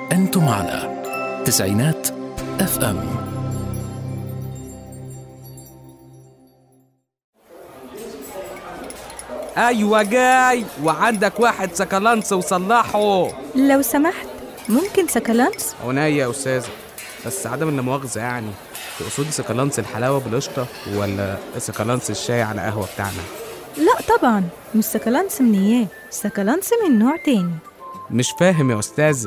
أنتم على تسعينات اف ام ايوه جاي وعندك واحد سكالانس وصلحه لو سمحت ممكن سكالانس عينيا يا استاذه بس عدم المؤاخذه يعني تقصدي سكالانس الحلاوه بالقشطه ولا سكالانس الشاي على قهوه بتاعنا لا طبعا مش سكالانس من اياه سكالانس من نوع تاني مش فاهم يا استاذه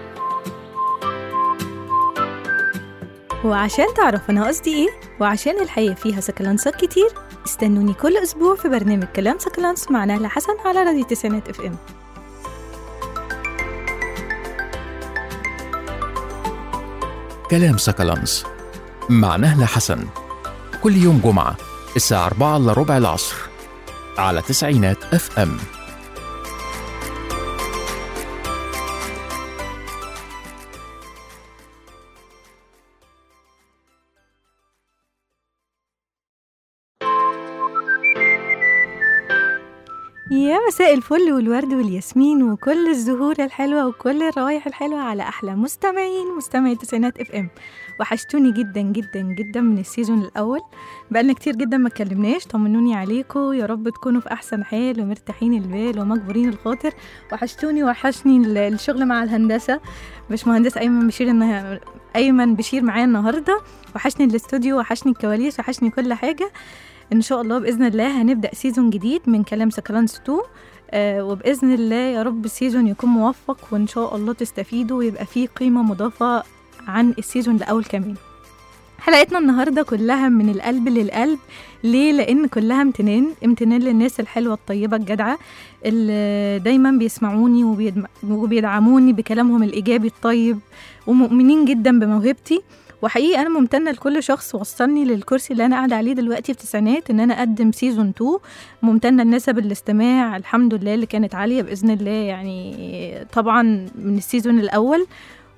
وعشان تعرف انا قصدي ايه وعشان الحياة فيها سكالانسات كتير استنوني كل اسبوع في برنامج كلام سكالانس مع نهلة حسن على راديو تسعينات اف ام كلام سكالانس مع نهلة حسن كل يوم جمعة الساعة 4 إلا ربع العصر على تسعينات اف ام يا مساء الفل والورد والياسمين وكل الزهور الحلوة وكل الروايح الحلوة على أحلى مستمعين مستمعي تسعينات اف ام وحشتوني جدا جدا جدا من السيزون الأول بقالنا كتير جدا ما اتكلمناش طمنوني عليكم يا رب تكونوا في أحسن حال ومرتاحين البال ومجبورين الخاطر وحشتوني وحشني ال- الشغل مع الهندسة مش مهندس أيمن بشير إنها أيمن بشير معايا النهاردة وحشني الاستوديو وحشني الكواليس وحشني كل حاجة ان شاء الله باذن الله هنبدا سيزون جديد من كلام سكرانس 2 آه وباذن الله يا رب السيزون يكون موفق وان شاء الله تستفيدوا ويبقى فيه قيمه مضافه عن السيزون الاول كمان حلقتنا النهارده كلها من القلب للقلب ليه لان كلها امتنان امتنان للناس الحلوه الطيبه الجدعه اللي دايما بيسمعوني وبيدم- وبيدعموني بكلامهم الايجابي الطيب ومؤمنين جدا بموهبتي وحقيقي انا ممتنه لكل شخص وصلني للكرسي اللي انا قاعده عليه دلوقتي في التسعينات ان انا اقدم سيزون 2 ممتنه لنسب الاستماع الحمد لله اللي كانت عاليه باذن الله يعني طبعا من السيزون الاول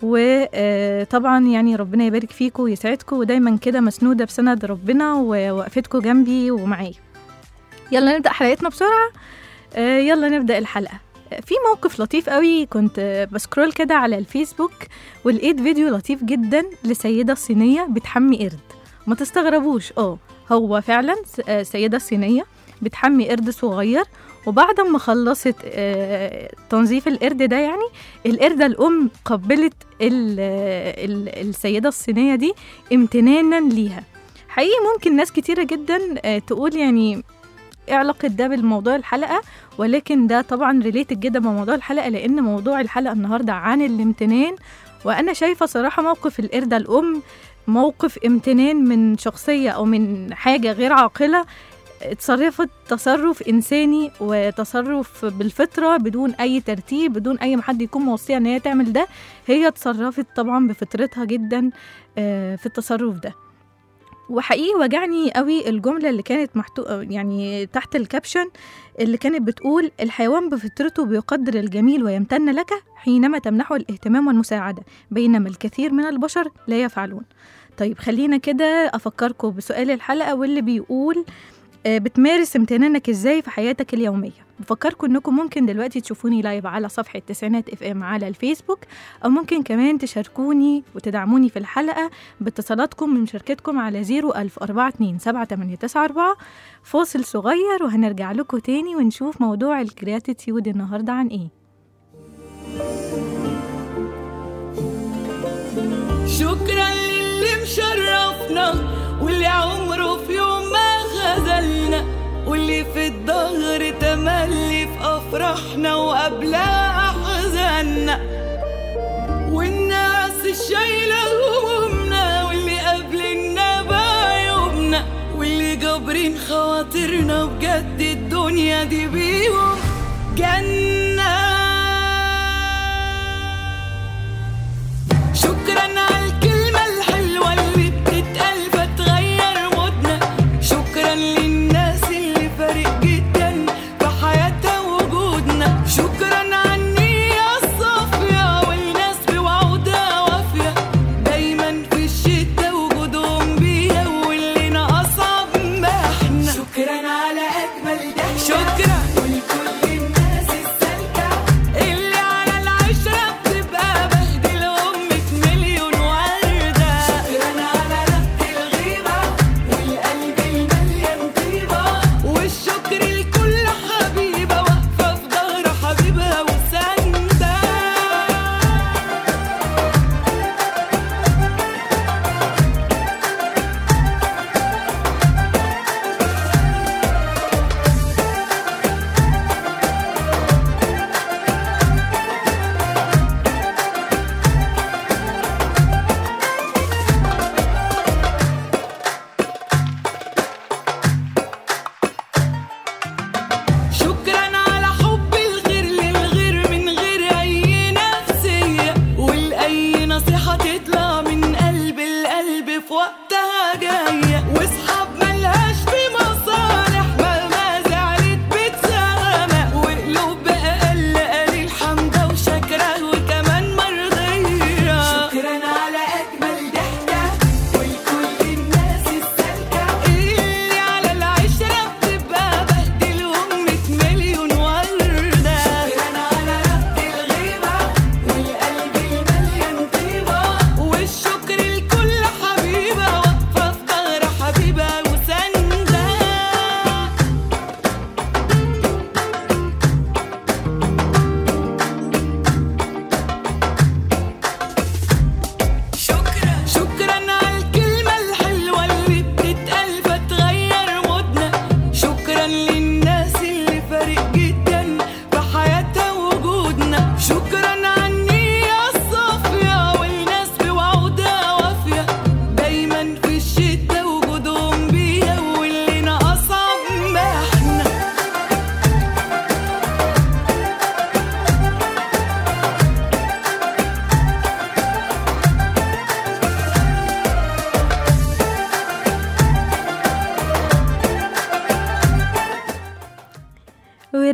وطبعا يعني ربنا يبارك فيكم ويسعدكم ودايما كده مسنوده بسند ربنا ووقفتكم جنبي ومعايا يلا نبدا حلقتنا بسرعه آه، يلا نبدا الحلقه في موقف لطيف قوي كنت آه، بسكرول كده على الفيسبوك ولقيت فيديو لطيف جدا لسيدة صينية بتحمي قرد ما تستغربوش اه هو فعلا س- آه، سيدة صينية بتحمي قرد صغير وبعد ما خلصت آه، تنظيف القرد ده يعني القردة الأم قبلت ال- ال- السيدة الصينية دي امتنانا ليها حقيقي ممكن ناس كتيرة جدا آه، تقول يعني ايه علاقة ده بالموضوع الحلقة ولكن ده طبعا ريليتد جدا بموضوع الحلقة لأن موضوع الحلقة النهاردة عن الامتنان وانا شايفه صراحه موقف القرده الام موقف امتنان من شخصيه او من حاجه غير عاقله اتصرفت تصرف انساني وتصرف بالفطره بدون اي ترتيب بدون اي ما حد يكون موصيها ان هي تعمل ده هي اتصرفت طبعا بفطرتها جدا آه، في التصرف ده وحقيقي وجعني قوي الجملة اللي كانت محتو... يعني تحت الكابشن اللي كانت بتقول الحيوان بفطرته بيقدر الجميل ويمتن لك حينما تمنحه الاهتمام والمساعدة بينما الكثير من البشر لا يفعلون طيب خلينا كده أفكركم بسؤال الحلقة واللي بيقول آه، بتمارس امتنانك ازاي في حياتك اليومية بفكركم انكم ممكن دلوقتي تشوفوني لايف على صفحة تسعينات اف ام على الفيسبوك او ممكن كمان تشاركوني وتدعموني في الحلقة باتصالاتكم من شركتكم على 01042 فاصل صغير وهنرجع لكم تاني ونشوف موضوع الجراتيتيود النهاردة عن ايه شكرا للي مشرفنا واللي عمره في يوم ما خذلنا واللي في الظهر تملي في افراحنا وقبلها احزاننا والناس الشايله همومنا واللي قابلنا بعيوبنا واللي جابرين خواطرنا بجد الدنيا دي بيهم جنه شكرا على الكلمة الحلوة اللي بتتقال فتغير مودنا شكرا للناس اللي فارق جدا في حياتها وجودنا شكرا على النية الصافية والناس بوعودها وافية دايما في الشدة وجودهم بيها واللي ناقصها بمحنا شكرا على أجمل ضحكة شكرا والكل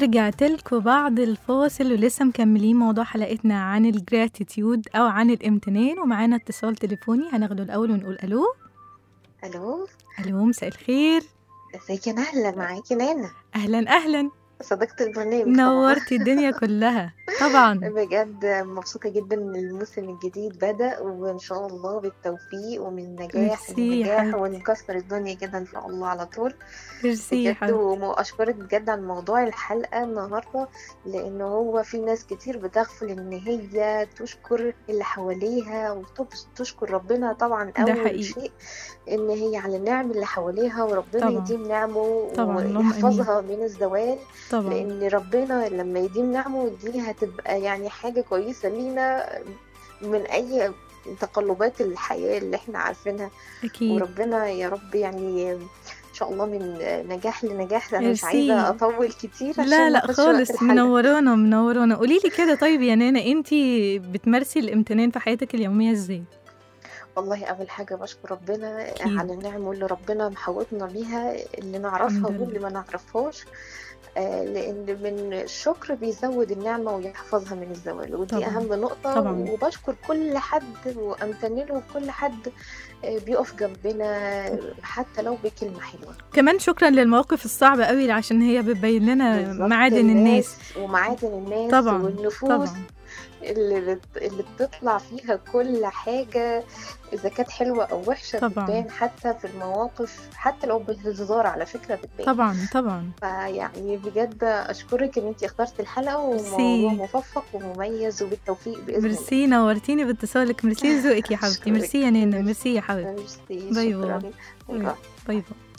ورجعت لكم بعد الفاصل ولسه مكملين موضوع حلقتنا عن الجراتيتيود او عن الامتنان ومعانا اتصال تليفوني هناخده الاول ونقول الو الو الو مساء الخير ازيك يا نهلة معاكي نانا اهلا اهلا صديقة البرنامج طبعاً. نورتي الدنيا كلها طبعا بجد مبسوطة جدا ان الموسم الجديد بدأ وان شاء الله بالتوفيق ومن نجاح ميرسي يا لنجاح حبيبتي. ونكسر الدنيا كده ان شاء الله على طول ميرسي يا بجد حبيبتي واشكرك بجد عن موضوع الحلقة النهاردة لان هو في ناس كتير بتغفل ان هي تشكر اللي حواليها وتشكر ربنا طبعا ده اول حقيقي. شيء ان هي على النعم اللي حواليها وربنا طبعاً. يديم نعمه طبعاً، اللهم ويحفظها من الزوال طبعا لان ربنا لما يديم نعمه دي هتبقى يعني حاجه كويسه لينا من اي تقلبات الحياه اللي احنا عارفينها اكيد وربنا يا رب يعني ان شاء الله من نجاح لنجاح انا مش ميرسي. عايزه اطول كتير عشان لا ما لا أخدش وقت خالص الحلقة. منورانا منورانا قولي لي كده طيب يا نانا انتي بتمارسي الامتنان في حياتك اليوميه ازاي والله اول حاجه بشكر ربنا أكيد. على النعم اللي ربنا محوطنا بيها اللي نعرفها الحمد واللي ما نعرفهاش آه، لان من الشكر بيزود النعمه ويحفظها من الزوال ودي طبعاً. اهم نقطه طبعاً. وبشكر كل حد وامتن له كل حد آه، بيقف جنبنا حتى لو بكلمه حلوه كمان شكرا للمواقف الصعبه قوي عشان هي بتبين لنا بالظبط معادن الناس ومعادن الناس طبعاً، والنفوس طبعا اللي بت- اللي بتطلع فيها كل حاجة إذا كانت حلوة أو وحشة طبعاً. بتبان حتى في المواقف حتى لو بالهزار على فكرة بتبان طبعا طبعا فيعني بجد أشكرك إن أنت اخترت الحلقة ميرسي. وموضوع مفقق ومميز وبالتوفيق بإذن الله ميرسي نورتيني باتصالك ميرسي ذوقك يا حبيبتي أشكرك. ميرسي يا نانا ميرسي. ميرسي يا حبيبتي ميرسي باي شكرا باي. باي باي. باي باي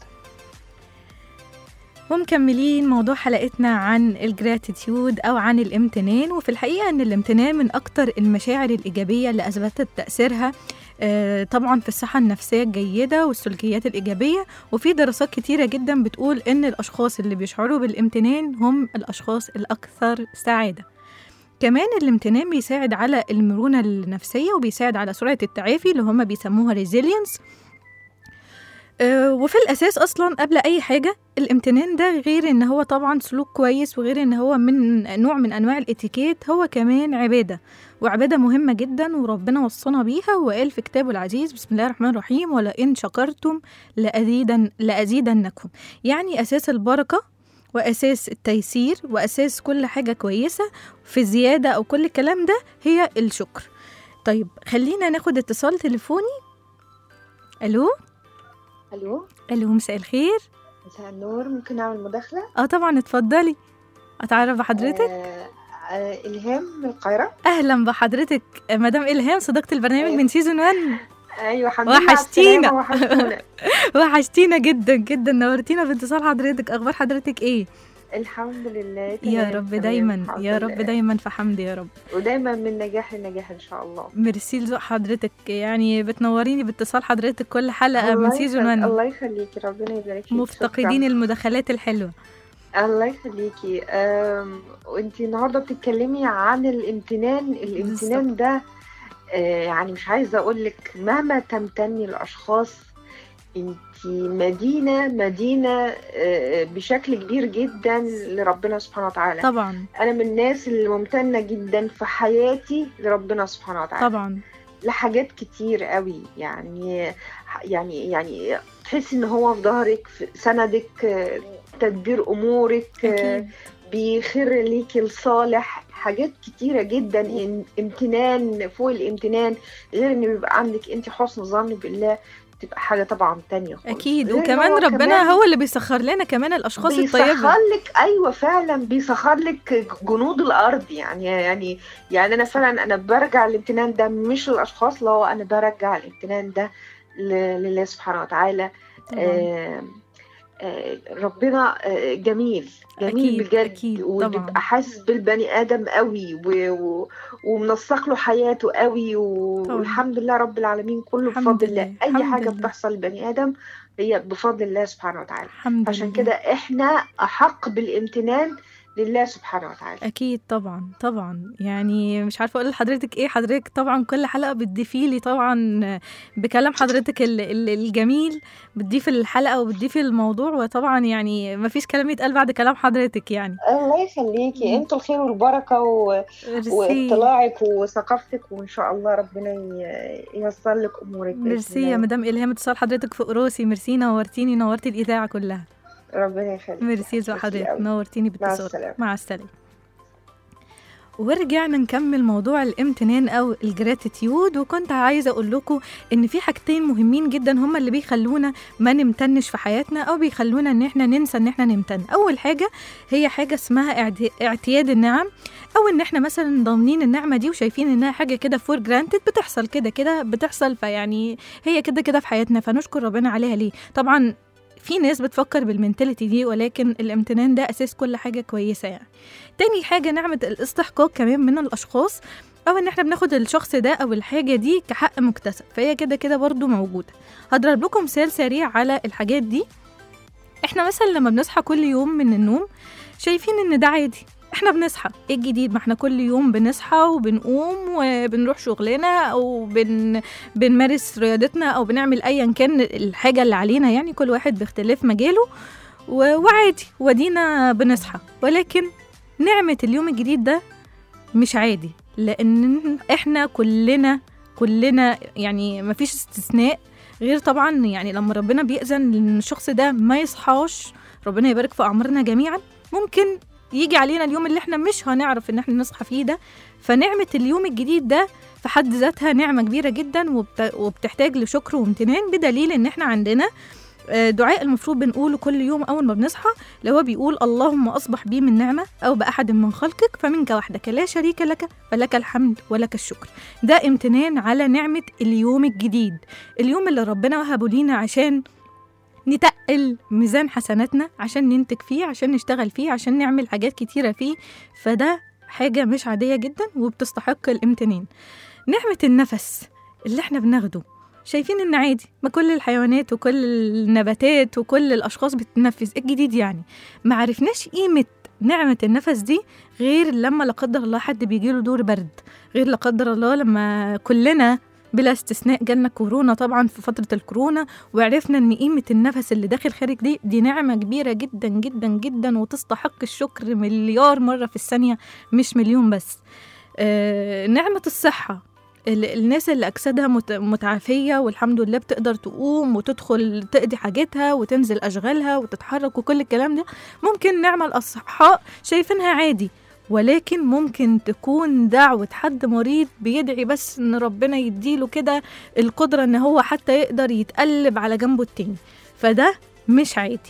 ومكملين موضوع حلقتنا عن الجراتيتيود او عن الامتنان وفي الحقيقه ان الامتنان من اكتر المشاعر الايجابيه اللي اثبتت تاثيرها آه، طبعا في الصحة النفسية الجيدة والسلوكيات الإيجابية وفي دراسات كتيرة جدا بتقول إن الأشخاص اللي بيشعروا بالامتنان هم الأشخاص الأكثر سعادة كمان الامتنان بيساعد على المرونة النفسية وبيساعد على سرعة التعافي اللي هم بيسموها resilience آه، وفي الأساس أصلا قبل أي حاجة الامتنان ده غير إن هو طبعا سلوك كويس وغير إن هو من نوع من أنواع الاتيكيت هو كمان عبادة وعبادة مهمة جدا وربنا وصانا بيها وقال في كتابه العزيز بسم الله الرحمن الرحيم ولئن شكرتم لأزيدن لأزيدنكم يعني أساس البركة وأساس التيسير وأساس كل حاجة كويسة في زيادة أو كل الكلام ده هي الشكر طيب خلينا ناخد اتصال تليفوني ألو ألو ألو مساء الخير مساء النور ممكن أعمل مداخلة اه طبعا اتفضلي اتعرف بحضرتك آه آه إلهام من القاهرة اهلا بحضرتك مدام الهام صديقه البرنامج من سيزون 1 أيوة الحمد لله على وحشتينا. السلامة، وحشتونا وحشتينا جدا جدا نورتينا باتصال حضرتك اخبار حضرتك ايه الحمد لله يا تمام، رب تمام، دايما الحمد يا رب لله. دايما في حمد يا رب ودايما من نجاح لنجاح ان شاء الله ميرسي لذوق حضرتك يعني بتنوريني باتصال حضرتك كل حلقه من الله سيزون يخليك- 1 الله يخليكي ربنا يبارك فيك مفتقدين المداخلات الحلوه شكراً. الله يخليكي أم، وانتي النهارده بتتكلمي عن الامتنان الامتنان ده آه، يعني مش عايزه اقول لك مهما تمتني لاشخاص انتي مدينه مدينه آه، بشكل كبير جدا لربنا سبحانه وتعالى طبعا انا من الناس اللي ممتنه جدا في حياتي لربنا سبحانه وتعالى طبعا لحاجات كتير قوي يعني يعني يعني تحسي ان هو في ظهرك في سندك آه، تدبير امورك آه، اكيد بيخر ليكي الصالح حاجات كتيرة جدا إن- امتنان فوق الامتنان غير ان بيبقى عندك انت حسن ظن بالله تبقى حاجة طبعا تانية خالص اكيد غير إن وكمان هو ربنا كمان هو اللي بيسخر لنا كمان الاشخاص بيسخر الطيبه لك ايوه فعلا بيسخر لك جنود الارض يعني يعني يعني انا فعلا انا برجع الامتنان ده مش للاشخاص لا هو انا برجع الامتنان ده ل- لله سبحانه وتعالى طبعا آه آه ربنا آه جميل جميل أكيد، بجد أكيد، طبعاً. وبيبقى حاسس بالبني ادم قوي و... و... ومنسق له حياته قوي و... طبعاً. والحمد لله رب العالمين كله الحمد بفضل الله لله، اي الحمد حاجه لله. بتحصل لبني ادم هي بفضل الله سبحانه وتعالى الحمد عشان لله كده احنا احق بالامتنان لله سبحانه وتعالى اكيد طبعا طبعا يعني مش عارفه اقول لحضرتك ايه حضرتك طبعا كل حلقه بتضيفي لي طبعا بكلام حضرتك ال- ال- الجميل بتضيفي الحلقه وبتضيفي الموضوع وطبعا يعني ما فيش كلام يتقال بعد كلام حضرتك يعني الله يخليكي انتوا الخير والبركه و... ميرسي واطلاعك وثقافتك وان شاء الله ربنا ي- ييسر لك امورك بإذن ميرسي يا الله. مدام الهام اتصال حضرتك فوق راسي ميرسي نورتيني نورتي الاذاعه كلها ربنا يخليك ميرسي ذو حضرتك أوي. نورتيني مع باتصال السلامة. مع السلامه ورجعنا نكمل موضوع الامتنان او الجراتيتيود وكنت عايزه اقول لكم ان في حاجتين مهمين جدا هما اللي بيخلونا ما نمتنش في حياتنا او بيخلونا ان احنا ننسى ان احنا نمتن اول حاجه هي حاجه اسمها اعت- اعتياد النعم او ان احنا مثلا ضامنين النعمه دي وشايفين انها حاجه كده فور جرانتد بتحصل كده كده بتحصل فيعني هي كده كده في حياتنا فنشكر ربنا عليها ليه طبعا في ناس بتفكر بالمنتاليتي دي ولكن الامتنان ده اساس كل حاجه كويسه يعني تاني حاجه نعمه الاستحقاق كمان من الاشخاص او ان احنا بناخد الشخص ده او الحاجه دي كحق مكتسب فهي كده كده برضو موجوده هضرب لكم مثال سريع على الحاجات دي احنا مثلا لما بنصحى كل يوم من النوم شايفين ان ده عادي احنا بنصحى ايه الجديد ما احنا كل يوم بنصحى وبنقوم وبنروح شغلنا او بن بنمارس رياضتنا او بنعمل ايا كان الحاجه اللي علينا يعني كل واحد باختلاف مجاله و- وعادي ودينا بنصحى ولكن نعمه اليوم الجديد ده مش عادي لان احنا كلنا كلنا يعني مفيش استثناء غير طبعا يعني لما ربنا بيأذن ان الشخص ده ما يصحاش ربنا يبارك في اعمارنا جميعا ممكن يجي علينا اليوم اللي احنا مش هنعرف ان احنا نصحى فيه ده فنعمة اليوم الجديد ده في حد ذاتها نعمة كبيرة جدا وبت... وبتحتاج لشكر وامتنان بدليل ان احنا عندنا آه، دعاء المفروض بنقوله كل يوم اول ما بنصحى اللي هو بيقول اللهم اصبح بي من نعمه او باحد من خلقك فمنك وحدك لا شريك لك فلك الحمد ولك الشكر ده امتنان على نعمه اليوم الجديد اليوم اللي ربنا وهبه لينا عشان نتقل ميزان حسناتنا عشان ننتج فيه عشان نشتغل فيه عشان نعمل حاجات كتيره فيه فده حاجه مش عاديه جدا وبتستحق الامتنان نعمه النفس اللي احنا بناخده شايفين ان عادي ما كل الحيوانات وكل النباتات وكل الاشخاص بتتنفس إيه الجديد يعني ما عرفناش قيمه نعمه النفس دي غير لما لا قدر الله حد بيجيله دور برد غير لا قدر الله لما كلنا بلا استثناء جالنا كورونا طبعا في فتره الكورونا وعرفنا ان قيمه النفس اللي داخل خارج دي دي نعمه كبيره جدا جدا جدا وتستحق الشكر مليار مره في الثانيه مش مليون بس آه نعمه الصحه ال- الناس اللي أجسادها مت- متعافية والحمد لله بتقدر تقوم وتدخل تقضي حاجتها وتنزل أشغالها وتتحرك وكل الكلام ده ممكن نعمة الأصحاء شايفينها عادي ولكن ممكن تكون دعوة حد مريض بيدعي بس إن ربنا يديله كده القدرة إن هو حتى يقدر يتقلب على جنبه التاني فده مش عادي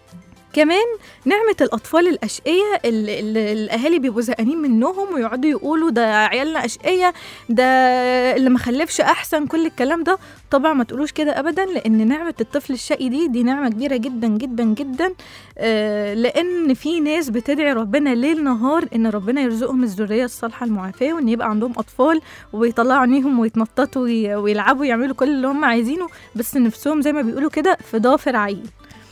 كمان نعمة الأطفال الأشقية اللي اللي الأهالي بيبقوا زهقانين منهم ويقعدوا يقولوا ده عيالنا أشقية ده اللي مخلفش أحسن كل الكلام ده طبعا ما تقولوش كده أبدا لأن نعمة الطفل الشقي دي دي نعمة كبيرة جدا جدا جدا آه، لأن في ناس بتدعي ربنا ليل نهار إن ربنا يرزقهم الذرية الصالحة المعافاة وإن يبقى عندهم أطفال ويطلعوا عينيهم ويتنططوا وي- ويلعبوا ويعملوا كل اللي هم عايزينه بس نفسهم زي ما بيقولوا كده في ضافر عيل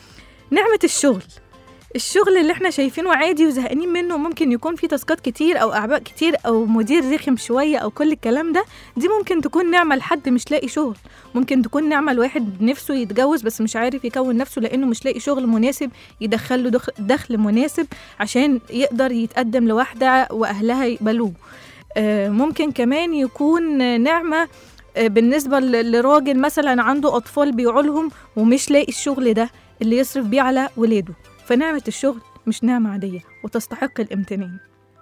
نعمة الشغل الشغل اللي احنا شايفينه عادي وزهقانين منه ممكن يكون فيه تاسكات كتير او اعباء كتير او مدير رخم شويه او كل الكلام ده دي ممكن تكون نعمه لحد مش لاقي شغل ممكن تكون نعمه لواحد نفسه يتجوز بس مش عارف يكون نفسه لانه مش لاقي شغل مناسب يدخله دخل, دخل مناسب عشان يقدر يتقدم لواحده واهلها يقبلوه آه، ممكن كمان يكون نعمه آه، بالنسبه ل- لراجل مثلا عنده اطفال بيعولهم ومش لاقي الشغل ده اللي يصرف بيه على ولاده فنعمة الشغل مش نعمة عادية وتستحق الامتنان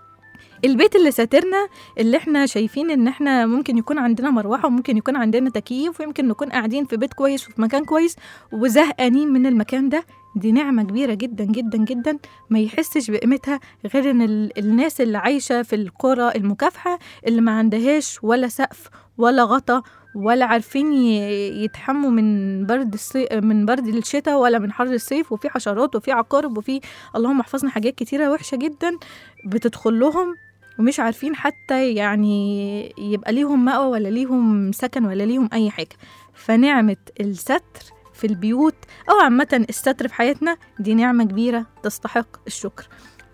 البيت اللي ساترنا اللي احنا شايفين ان احنا ممكن يكون عندنا مروحة وممكن يكون عندنا تكييف ويمكن نكون قاعدين في بيت كويس وفي مكان كويس وزهقانين من المكان ده دي نعمة كبيرة جدا جدا جدا ما يحسش بقيمتها غير ان ال- الناس اللي عايشة في القرى المكافحة اللي ما عندهاش ولا سقف ولا غطا ولا عارفين ي- يتحموا من برد الصي... من برد الشتاء ولا من حر الصيف وفي حشرات وفي عقارب وفي اللهم احفظنا حاجات كتيرة وحشة جدا بتدخل لهم ومش عارفين حتى يعني يبقى ليهم مأوى ولا ليهم سكن ولا ليهم أي حاجة فنعمة الستر في البيوت أو عامة الستر في حياتنا دي نعمة كبيرة تستحق الشكر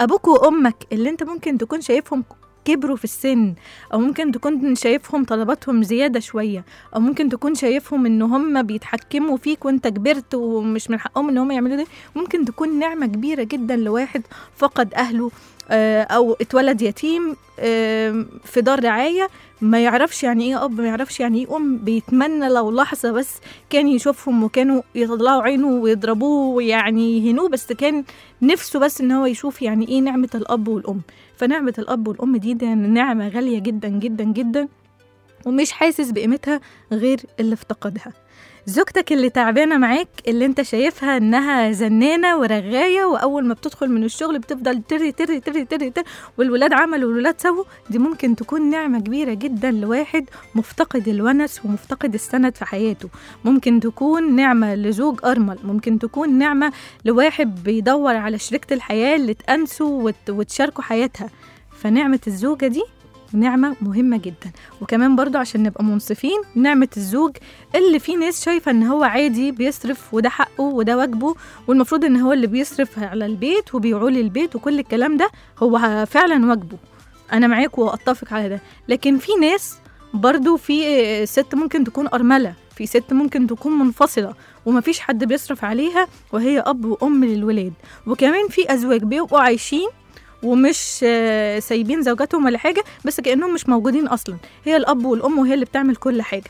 ابوك وامك اللي انت ممكن تكون شايفهم كبروا في السن او ممكن تكون شايفهم طلباتهم زياده شويه او ممكن تكون شايفهم ان هم بيتحكموا فيك وانت كبرت ومش من حقهم ان هم يعملوا ده ممكن تكون نعمه كبيره جدا لواحد فقد اهله آه، او اتولد يتيم آه، في دار رعايه ما يعرفش يعني ايه اب ما يعرفش يعني ايه ام بيتمنى لو لحظه بس كان يشوفهم وكانوا يطلعوا عينه ويضربوه ويعني يهنوه بس كان نفسه بس ان هو يشوف يعني ايه نعمه الاب والام فنعمه الاب والام دي, دي نعمه غاليه جدا جدا جدا ومش حاسس بقيمتها غير اللي افتقدها زوجتك اللي تعبانه معاك اللي انت شايفها انها زنانه ورغايه واول ما بتدخل من الشغل بتفضل تري تري تري تري, تري والولاد عملوا والولاد سووا دي ممكن تكون نعمه كبيره جدا لواحد مفتقد الونس ومفتقد السند في حياته ممكن تكون نعمه لزوج ارمل ممكن تكون نعمه لواحد بيدور على شريكه الحياه اللي تأنسوا وت- وتشاركوا حياتها فنعمه الزوجه دي نعمة مهمة جدا وكمان برضو عشان نبقى منصفين نعمة الزوج اللي في ناس شايفة ان هو عادي بيصرف وده حقه وده واجبه والمفروض ان هو اللي بيصرف على البيت وبيعول البيت وكل الكلام ده هو فعلا واجبه انا معاك واتفق على ده لكن في ناس برضو في ست ممكن تكون أرملة في ست ممكن تكون منفصلة ومفيش حد بيصرف عليها وهي أب وأم للولاد وكمان في أزواج بيبقوا عايشين ومش آه، سايبين زوجاتهم ولا حاجة بس كأنهم مش موجودين أصلا هي الأب والأم وهي اللي بتعمل كل حاجة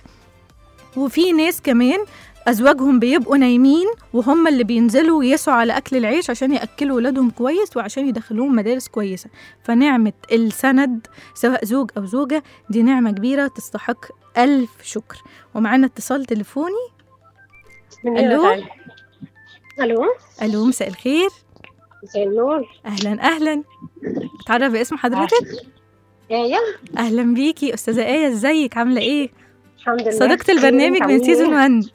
وفي ناس كمان أزواجهم بيبقوا نايمين وهم اللي بينزلوا يسعوا على أكل العيش عشان يأكلوا ولادهم كويس وعشان يدخلوهم مدارس كويسة فنعمة السند سواء زوج أو زوجة دي نعمة كبيرة تستحق ألف شكر ومعانا اتصال تليفوني من هنا ألو؟ تعالي. الو ألو مساء الخير مساء النور أهلا أهلا اتعرف باسم حضرتك ايه أهلا بيكي أستاذة آية ازيك عاملة إيه الحمد لله صديقة البرنامج من عاملين سيزون إيه؟ 1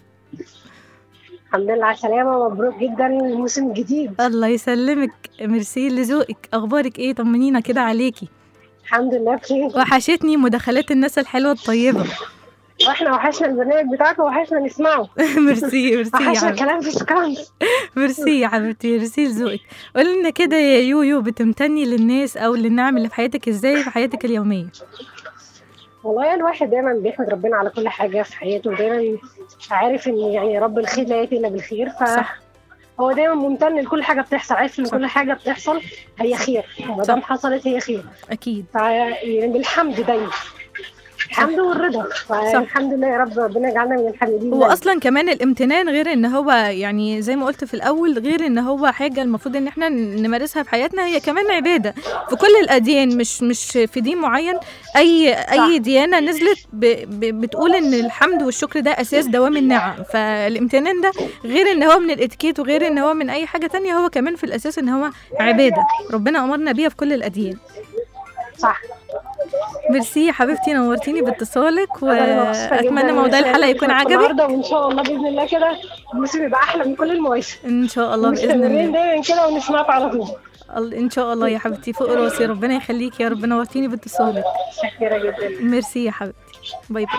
الحمد لله على السلامة مبروك جدا الموسم الجديد الله يسلمك ميرسي لذوقك أخبارك إيه طمنينا كده عليكي الحمد لله بخير وحشتني مداخلات الناس الحلوة الطيبة واحنا وحشنا البرنامج بتاعك وحشنا نسمعه ميرسي ميرسي يا وحشنا حبيبتي الكلام في سكرانس ميرسي يا حبيبتي ميرسي لذوقك قولي لنا كده يا يويو بتمتني للناس أو للنعم اللي في حياتك إزاي في حياتك اليومية والله الواحد دايما بيحمد ربنا على كل حاجة في حياته ودايما عارف ان يعني رب الخير لا يأتي الا بالخير ف صح هو دايما ممتن لكل حاجة بتحصل عارف ان صح. كل حاجة بتحصل هي خير ما دام حصلت هي خير أكيد ف- يعني بالحمد دايما الحمد والرضا فالحمد لله يا رب ربنا يجعلنا من الحامدين هو دايماً. اصلا كمان الامتنان غير ان هو يعني زي ما قلت في الاول غير ان هو حاجه المفروض ان احنا نمارسها في حياتنا هي كمان عباده في كل الاديان مش مش في دين معين اي اي ديانه نزلت ب ب بتقول ان الحمد والشكر ده اساس دوام النعم فالامتنان ده غير ان هو من الاتيكيت وغير ان هو من اي حاجه تانية هو كمان في الاساس ان هو عباده ربنا امرنا بيها في كل الاديان صح ميرسي يا حبيبتي نورتيني باتصالك أنا مبسوطة جداً واتمنى موضوع من الحلقه يكون عجبك النهارده وان شاء الله باذن الله كده الموسم يبقى احلى من كل المواسم ان شاء الله باذن مستمرين الله دايما كده ونسمعك على طول ال- ان شاء الله يا حبيبتي فوق راسي ربنا يخليك يا رب نورتيني باتصالك شكرا جدا ميرسي يا حبيبتي باي باي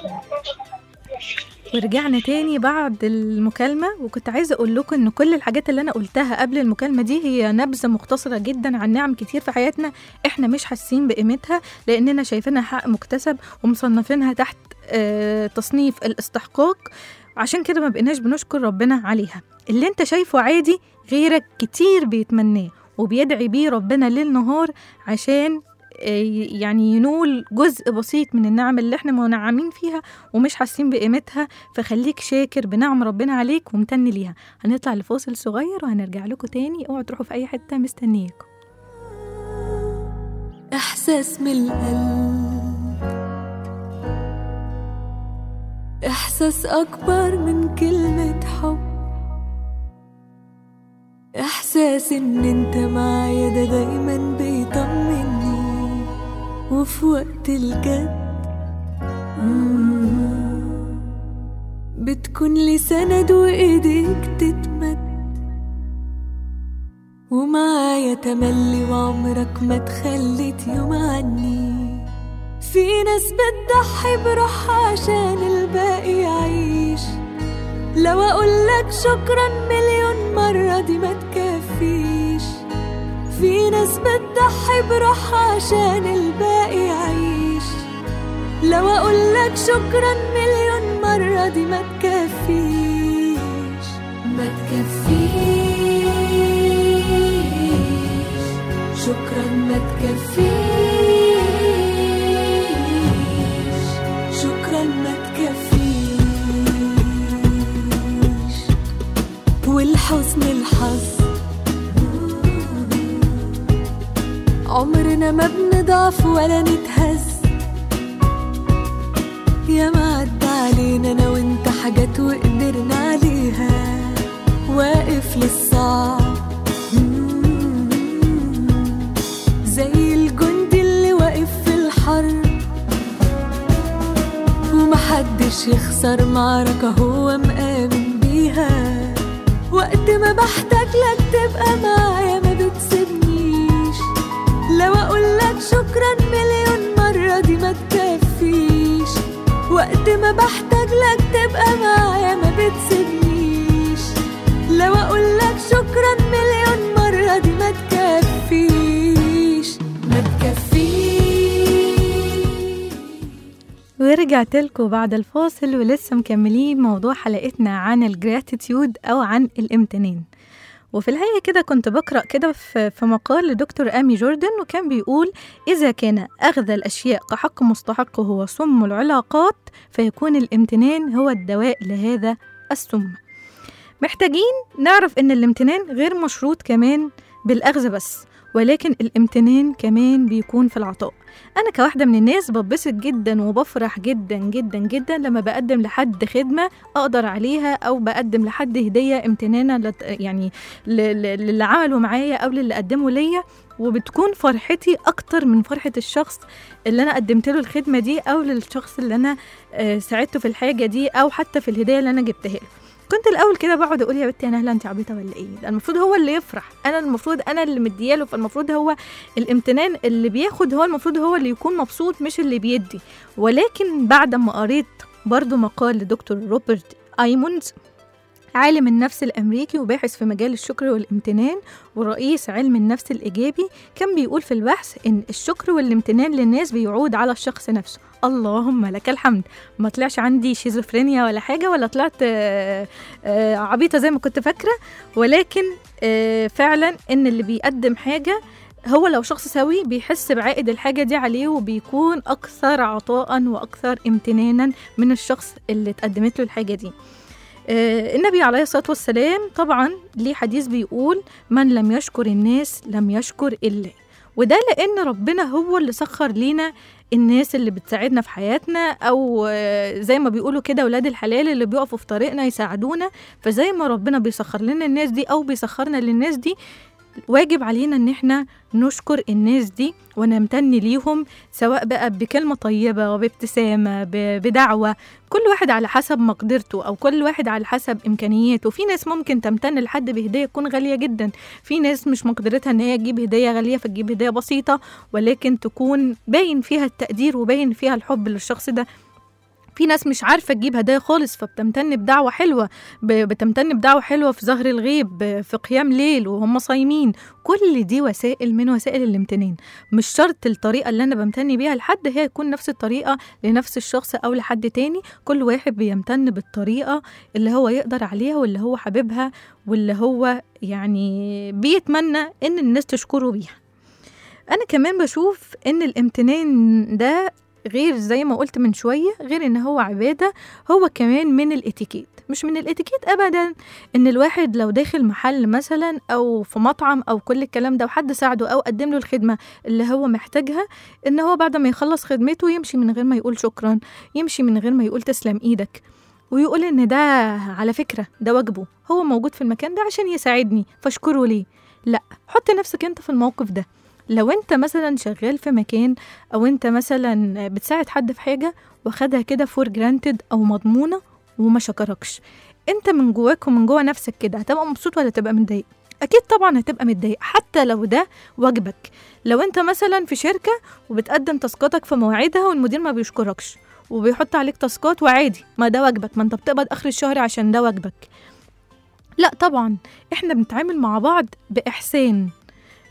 ورجعنا تاني بعد المكالمة وكنت عايزة أقول لكم إن كل الحاجات اللي أنا قلتها قبل المكالمة دي هي نبذة مختصرة جدا عن نعم كتير في حياتنا إحنا مش حاسين بقيمتها لأننا شايفينها حق مكتسب ومصنفينها تحت آه تصنيف الاستحقاق عشان كده ما بقيناش بنشكر ربنا عليها اللي انت شايفه عادي غيرك كتير بيتمناه وبيدعي بيه ربنا ليل نهار عشان آه، يعني ينول جزء بسيط من النعم اللي احنا منعمين فيها ومش حاسين بقيمتها فخليك شاكر بنعم ربنا عليك ومتن ليها هنطلع لفاصل صغير وهنرجع لكم تاني اوعوا تروحوا في اي حته مستنياكم إحساس من القلب إحساس أكبر من كلمة حب إحساس إن أنت معايا ده دايما بيطمني وفي وقت الجد مم. بتكون لي سند وإيديك تتمد ومعايا تملي وعمرك ما تخليت يوم عني في ناس بتضحي بروحها عشان الباقي يعيش لو اقولك شكرا مليون مرة دي ما تكفيش في ناس بتضحي بروحها عشان الباقي يعيش لو اقولك شكرا مليون مرة دي ما تكفيش ما تكفيش شكرا ما تكفيش شكرا ما تكفيش والحزن الحظ عمرنا ما بنضعف ولا نتهز يا ما عدى علينا انا وانت حاجات وقدرنا عليها واقف للصعب مم. زي الجندي اللي واقف في الحرب ومحدش يخسر معركة هو مآمن بيها وقت ما بحتاج لك تبقى معايا ما بتسيبنيش لو اقولك شكرا مليون مرة دي ما تكفيش وقت ما بحتاج لك تبقى معايا ما بتسيبنيش لو اقولك شكرا مليون مرة دي ما تكفيش ما تكفيش ورجعت لكم بعد الفاصل ولسه مكملين موضوع حلقتنا عن الجراتيتيود أو عن الامتنان وفي الحقيقة كده كنت بقرأ كده في في مقال لدكتور آمي جوردن وكان بيقول إذا كان أخذ الأشياء كحق مستحق هو سم العلاقات فيكون الامتنان هو الدواء لهذا السم محتاجين نعرف إن الامتنان غير مشروط كمان بالأخذ بس ولكن الامتنان كمان بيكون في العطاء أنا كواحدة من الناس ببسط جدا وبفرح جدا جدا جدا لما بقدم لحد خدمة أقدر عليها أو بقدم لحد هدية امتنانا لت يعني ل- ل- للي عمله معايا أو للي قدمه ليا وبتكون فرحتي أكتر من فرحة الشخص اللي أنا قدمت له الخدمة دي أو للشخص اللي أنا آه، ساعدته في الحاجة دي أو حتى في الهدية اللي أنا جبتها له كنت الاول كده بقعد اقول يا بنتي انا هلا انت عبيطه ولا ايه ده المفروض هو اللي يفرح انا المفروض انا اللي مدياله فالمفروض هو الامتنان اللي بياخد هو المفروض هو اللي يكون مبسوط مش اللي بيدي ولكن بعد ما قريت برضو مقال لدكتور روبرت ايمونز عالم النفس الامريكي وباحث في مجال الشكر والامتنان ورئيس علم النفس الايجابي كان بيقول في البحث ان الشكر والامتنان للناس بيعود على الشخص نفسه اللهم لك الحمد ما طلعش عندي شيزوفرينيا ولا حاجه ولا طلعت آه، آه، عبيطه زي ما كنت فاكره ولكن آه، فعلا ان اللي بيقدم حاجه هو لو شخص سوي بيحس بعائد الحاجة دي عليه وبيكون أكثر عطاء وأكثر امتنانا من الشخص اللي اتقدمت له الحاجة دي آه، النبي عليه الصلاة والسلام طبعا ليه حديث بيقول من لم يشكر الناس لم يشكر الله وده لأن ربنا هو اللي سخر لينا الناس اللي بتساعدنا في حياتنا أو آه، زي ما بيقولوا كده ولاد الحلال اللي بيقفوا في طريقنا يساعدونا فزي ما ربنا بيسخر لنا الناس دي أو بيسخرنا للناس دي واجب علينا ان احنا نشكر الناس دي ونمتن ليهم سواء بقى بكلمة طيبة وبابتسامة ب- بدعوة كل واحد على حسب مقدرته او كل واحد على حسب امكانياته في ناس ممكن تمتن لحد بهدية تكون غالية جدا في ناس مش مقدرتها ان هي تجيب هدية غالية فتجيب هدية بسيطة ولكن تكون باين فيها التقدير وباين فيها الحب للشخص ده في ناس مش عارفة تجيب هدايا خالص فبتمتن بدعوة حلوة ب- بتمتن بدعوة حلوة في ظهر الغيب ب- في قيام ليل وهم صايمين كل دي وسائل من وسائل الامتنان مش شرط الطريقة اللي أنا بمتن بيها لحد هي تكون نفس الطريقة لنفس الشخص أو لحد تاني كل واحد بيمتن بالطريقة اللي هو يقدر عليها واللي هو حاببها واللي هو يعني بيتمنى إن الناس تشكره بيها أنا كمان بشوف إن الامتنان ده غير زي ما قلت من شوية غير إن هو عبادة هو كمان من الاتيكيت مش من الاتيكيت أبدا إن الواحد لو داخل محل مثلا أو في مطعم أو كل الكلام ده وحد ساعده أو قدم له الخدمة اللي هو محتاجها إن هو بعد ما يخلص خدمته يمشي من غير ما يقول شكرا يمشي من غير ما يقول تسلم إيدك ويقول إن ده على فكرة ده واجبه هو موجود في المكان ده عشان يساعدني فاشكره ليه لا حط نفسك انت في الموقف ده لو انت مثلا شغال في مكان او انت مثلا بتساعد حد في حاجه واخدها كده فور جرانتد او مضمونه وما شكركش انت من جواك ومن جوا نفسك كده هتبقى مبسوط ولا تبقى متضايق اكيد طبعا هتبقى متضايق حتى لو ده واجبك لو انت مثلا في شركه وبتقدم تاسكاتك في مواعيدها والمدير ما بيشكركش وبيحط عليك تاسكات وعادي ما ده واجبك ما انت بتقبض اخر الشهر عشان ده واجبك لا طبعا احنا بنتعامل مع بعض باحسان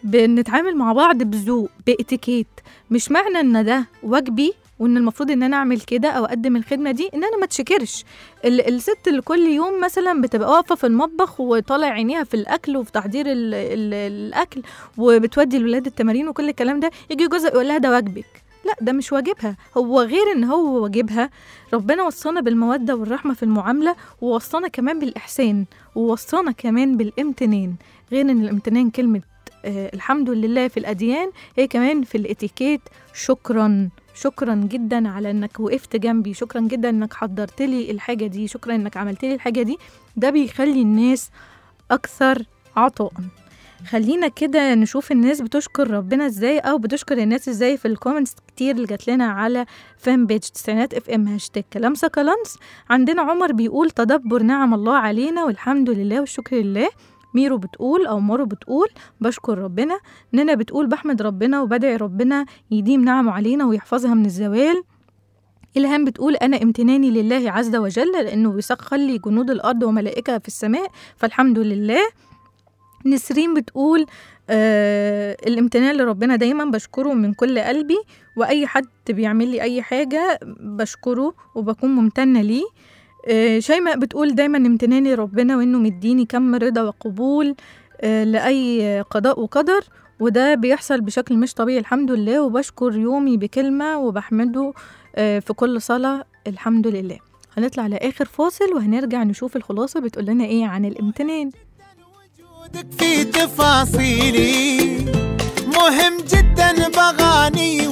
بنتعامل مع بعض بذوق باتيكيت مش معنى ان ده واجبي وان المفروض ان انا اعمل كده او اقدم الخدمه دي ان انا ما اتشكرش ال- الست اللي كل يوم مثلا بتبقى واقفه في المطبخ وطالع عينيها في الاكل وفي تحضير ال ال الاكل وبتودي الولاد التمارين وكل الكلام ده يجي جوزها يقول لها ده واجبك لا ده مش واجبها هو غير ان هو واجبها ربنا وصانا بالموده والرحمه في المعامله ووصانا كمان بالاحسان ووصانا كمان بالامتنان غير ان الامتنان كلمه آه الحمد لله في الاديان هي كمان في الاتيكيت شكرا شكرا جدا على انك وقفت جنبي شكرا جدا انك حضرت لي الحاجه دي شكرا انك عملت لي الحاجه دي ده بيخلي الناس اكثر عطاء خلينا كده نشوف الناس بتشكر ربنا ازاي او بتشكر الناس ازاي في الكومنتس كتير اللي جات لنا على فان بيج تسعينات اف ام هاشتاج كلام سكالانس عندنا عمر بيقول تدبر نعم الله علينا والحمد لله والشكر لله ميرو بتقول او مارو بتقول بشكر ربنا نانا بتقول بحمد ربنا وبدعي ربنا يديم نعمه علينا ويحفظها من الزوال إلهام بتقول أنا امتناني لله عز وجل لأنه بيسخر لي جنود الأرض وملائكة في السماء فالحمد لله نسرين بتقول آه الامتنان لربنا دايما بشكره من كل قلبي وأي حد بيعمل لي أي حاجة بشكره وبكون ممتنة ليه آه شيماء بتقول دايما امتناني لربنا وإنه مديني كم رضا وقبول آه لأي قضاء وقدر وده بيحصل بشكل مش طبيعي الحمد لله وبشكر يومي بكلمة وبحمده آه في كل صلاة الحمد لله هنطلع لآخر فاصل وهنرجع نشوف الخلاصة بتقول لنا إيه عن الامتنان وجودك في تفاصيلي مهم جدا بغاني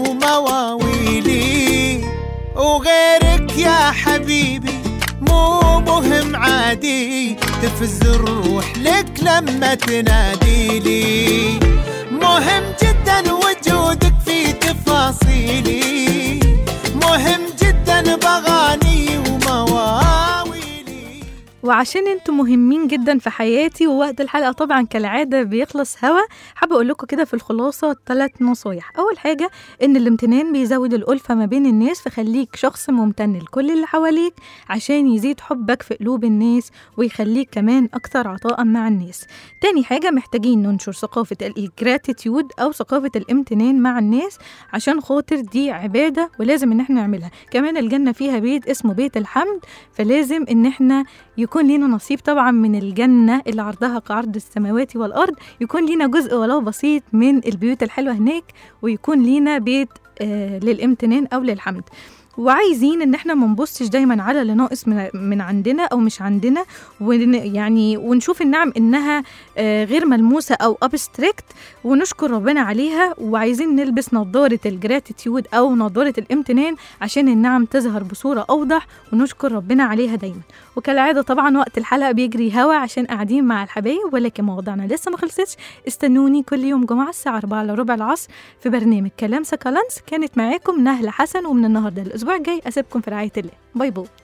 ومواويلي وغيرك يا حبيبي مو مهم عادي تفز الروح لك لما تنادي لي مهم جدا وجودك في تفاصيلي مهم جدا بغاني ومواويلي وعشان انتم مهمين جدا في حياتي ووقت الحلقه طبعا كالعاده بيخلص هوا حابه اقول لكم كده في الخلاصه ثلاث نصايح اول حاجه ان الامتنان بيزود الالفه ما بين الناس فخليك شخص ممتن لكل اللي حواليك عشان يزيد حبك في قلوب الناس ويخليك كمان اكثر عطاء مع الناس تاني حاجه محتاجين ننشر ثقافه الجراتيتيود او ثقافه الامتنان مع الناس عشان خاطر دي عباده ولازم ان احنا نعملها كمان الجنه فيها بيت اسمه بيت الحمد فلازم ان احنا يكون لينا نصيب طبعا من الجنة اللي عرضها كعرض السماوات والأرض يكون لينا جزء ولو بسيط من البيوت الحلوة هناك ويكون لينا بيت آه للامتنان أو للحمد وعايزين ان احنا ما نبصش دايما على اللي ناقص من, من عندنا او مش عندنا ون يعني ونشوف النعم انها آه غير ملموسه او ابستريكت ونشكر ربنا عليها وعايزين نلبس نظاره الجراتيتيود او نظاره الامتنان عشان النعم تظهر بصوره اوضح ونشكر ربنا عليها دايما وكالعاده طبعا وقت الحلقه بيجري هوا عشان قاعدين مع الحبايب ولكن مواضيعنا لسه ما خلصتش استنوني كل يوم جمعه الساعه 4 الا ربع العصر في برنامج كلام سكالانس كانت معاكم نهله حسن ومن النهارده الاسبوع الجاي اسيبكم في رعايه الله باي باي